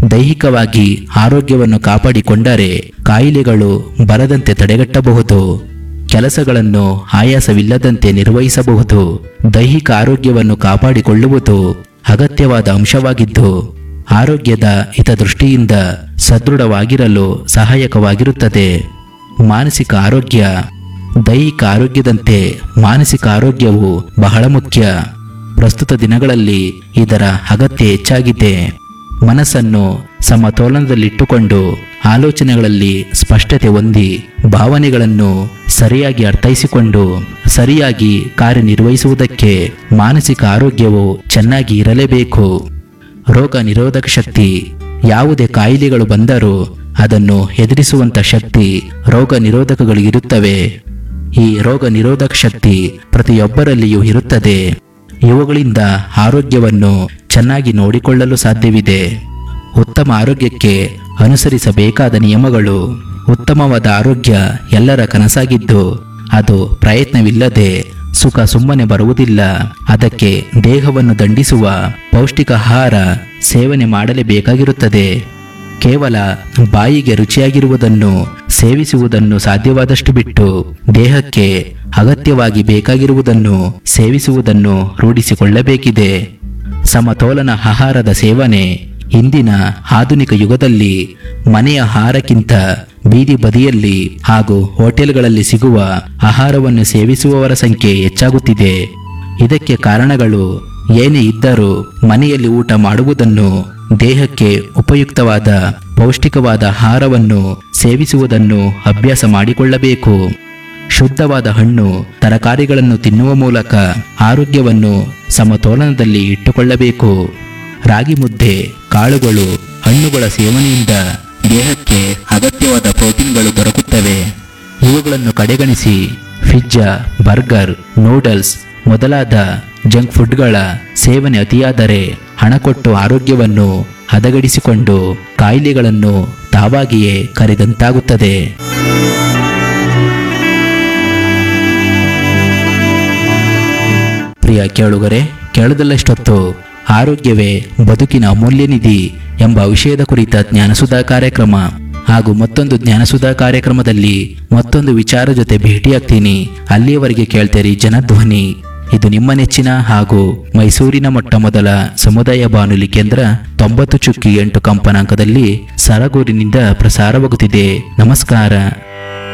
ದೈಹಿಕವಾಗಿ ಆರೋಗ್ಯವನ್ನು ಕಾಪಾಡಿಕೊಂಡರೆ ಕಾಯಿಲೆಗಳು ಬರದಂತೆ ತಡೆಗಟ್ಟಬಹುದು ಕೆಲಸಗಳನ್ನು ಆಯಾಸವಿಲ್ಲದಂತೆ ನಿರ್ವಹಿಸಬಹುದು ದೈಹಿಕ ಆರೋಗ್ಯವನ್ನು ಕಾಪಾಡಿಕೊಳ್ಳುವುದು ಅಗತ್ಯವಾದ ಅಂಶವಾಗಿದ್ದು ಆರೋಗ್ಯದ ಹಿತದೃಷ್ಟಿಯಿಂದ ಸದೃಢವಾಗಿರಲು ಸಹಾಯಕವಾಗಿರುತ್ತದೆ ಮಾನಸಿಕ ಆರೋಗ್ಯ ದೈಹಿಕ ಆರೋಗ್ಯದಂತೆ ಮಾನಸಿಕ ಆರೋಗ್ಯವು ಬಹಳ ಮುಖ್ಯ ಪ್ರಸ್ತುತ ದಿನಗಳಲ್ಲಿ ಇದರ ಅಗತ್ಯ ಹೆಚ್ಚಾಗಿದೆ ಮನಸ್ಸನ್ನು ಸಮತೋಲನದಲ್ಲಿಟ್ಟುಕೊಂಡು ಆಲೋಚನೆಗಳಲ್ಲಿ ಸ್ಪಷ್ಟತೆ ಹೊಂದಿ ಭಾವನೆಗಳನ್ನು ಸರಿಯಾಗಿ ಅರ್ಥೈಸಿಕೊಂಡು ಸರಿಯಾಗಿ ಕಾರ್ಯನಿರ್ವಹಿಸುವುದಕ್ಕೆ ಮಾನಸಿಕ ಆರೋಗ್ಯವು ಚೆನ್ನಾಗಿ ಇರಲೇಬೇಕು ರೋಗ ನಿರೋಧಕ ಶಕ್ತಿ ಯಾವುದೇ ಕಾಯಿಲೆಗಳು ಬಂದರೂ ಅದನ್ನು ಎದುರಿಸುವಂತ ಶಕ್ತಿ ರೋಗ ನಿರೋಧಕಗಳಿಗಿರುತ್ತವೆ ಈ ರೋಗ ನಿರೋಧಕ ಶಕ್ತಿ ಪ್ರತಿಯೊಬ್ಬರಲ್ಲಿಯೂ ಇರುತ್ತದೆ ಇವುಗಳಿಂದ ಆರೋಗ್ಯವನ್ನು ಚೆನ್ನಾಗಿ ನೋಡಿಕೊಳ್ಳಲು ಸಾಧ್ಯವಿದೆ ಉತ್ತಮ ಆರೋಗ್ಯಕ್ಕೆ ಅನುಸರಿಸಬೇಕಾದ ನಿಯಮಗಳು ಉತ್ತಮವಾದ ಆರೋಗ್ಯ ಎಲ್ಲರ ಕನಸಾಗಿದ್ದು ಅದು ಪ್ರಯತ್ನವಿಲ್ಲದೆ ಸುಖ ಸುಮ್ಮನೆ ಬರುವುದಿಲ್ಲ ಅದಕ್ಕೆ ದೇಹವನ್ನು ದಂಡಿಸುವ ಪೌಷ್ಟಿಕ ಆಹಾರ ಸೇವನೆ ಮಾಡಲೇಬೇಕಾಗಿರುತ್ತದೆ ಕೇವಲ ಬಾಯಿಗೆ ರುಚಿಯಾಗಿರುವುದನ್ನು ಸೇವಿಸುವುದನ್ನು ಸಾಧ್ಯವಾದಷ್ಟು ಬಿಟ್ಟು ದೇಹಕ್ಕೆ ಅಗತ್ಯವಾಗಿ ಬೇಕಾಗಿರುವುದನ್ನು ಸೇವಿಸುವುದನ್ನು ರೂಢಿಸಿಕೊಳ್ಳಬೇಕಿದೆ ಸಮತೋಲನ ಆಹಾರದ ಸೇವನೆ ಇಂದಿನ ಆಧುನಿಕ ಯುಗದಲ್ಲಿ ಮನೆಯ ಆಹಾರಕ್ಕಿಂತ ಬೀದಿ ಬದಿಯಲ್ಲಿ ಹಾಗೂ ಹೋಟೆಲ್ಗಳಲ್ಲಿ ಸಿಗುವ ಆಹಾರವನ್ನು ಸೇವಿಸುವವರ ಸಂಖ್ಯೆ ಹೆಚ್ಚಾಗುತ್ತಿದೆ ಇದಕ್ಕೆ ಕಾರಣಗಳು ಏನೇ ಇದ್ದರೂ ಮನೆಯಲ್ಲಿ ಊಟ ಮಾಡುವುದನ್ನು ದೇಹಕ್ಕೆ ಉಪಯುಕ್ತವಾದ ಪೌಷ್ಟಿಕವಾದ ಆಹಾರವನ್ನು ಸೇವಿಸುವುದನ್ನು ಅಭ್ಯಾಸ ಮಾಡಿಕೊಳ್ಳಬೇಕು ಶುದ್ಧವಾದ ಹಣ್ಣು ತರಕಾರಿಗಳನ್ನು ತಿನ್ನುವ ಮೂಲಕ ಆರೋಗ್ಯವನ್ನು ಸಮತೋಲನದಲ್ಲಿ ಇಟ್ಟುಕೊಳ್ಳಬೇಕು ರಾಗಿ ಮುದ್ದೆ ಕಾಳುಗಳು ಹಣ್ಣುಗಳ ಸೇವನೆಯಿಂದ ದೇಹಕ್ಕೆ ಅಗತ್ಯವಾದ ಪ್ರೋಟೀನ್ಗಳು ದೊರಕುತ್ತವೆ ಇವುಗಳನ್ನು ಕಡೆಗಣಿಸಿ ಪಿಜ್ಜಾ ಬರ್ಗರ್ ನೂಡಲ್ಸ್ ಮೊದಲಾದ ಜಂಕ್ ಫುಡ್ಗಳ ಸೇವನೆ ಅತಿಯಾದರೆ ಹಣ ಕೊಟ್ಟು ಆರೋಗ್ಯವನ್ನು ಹದಗಡಿಸಿಕೊಂಡು ಕಾಯಿಲೆಗಳನ್ನು ತಾವಾಗಿಯೇ ಕರೆದಂತಾಗುತ್ತದೆ ಪ್ರಿಯ ಕೇಳುಗರೆ ಕೇಳದಲ್ಲಷ್ಟೊತ್ತು ಆರೋಗ್ಯವೇ ಬದುಕಿನ ಅಮೂಲ್ಯ ನಿಧಿ ಎಂಬ ವಿಷಯದ ಕುರಿತ ಜ್ಞಾನಸುಧಾ ಕಾರ್ಯಕ್ರಮ ಹಾಗೂ ಮತ್ತೊಂದು ಜ್ಞಾನಸುಧಾ ಕಾರ್ಯಕ್ರಮದಲ್ಲಿ ಮತ್ತೊಂದು ವಿಚಾರ ಜೊತೆ ಭೇಟಿಯಾಗ್ತೀನಿ ಅಲ್ಲಿಯವರೆಗೆ ಕೇಳ್ತೇರಿ ಜನಧ್ವನಿ ಇದು ನಿಮ್ಮ ನೆಚ್ಚಿನ ಹಾಗೂ ಮೈಸೂರಿನ ಮೊಟ್ಟ ಮೊದಲ ಸಮುದಾಯ ಬಾನುಲಿ ಕೇಂದ್ರ ತೊಂಬತ್ತು ಚುಕ್ಕಿ ಎಂಟು ಕಂಪನಾಂಕದಲ್ಲಿ ಸರಗೂರಿನಿಂದ ಪ್ರಸಾರವಾಗುತ್ತಿದೆ ನಮಸ್ಕಾರ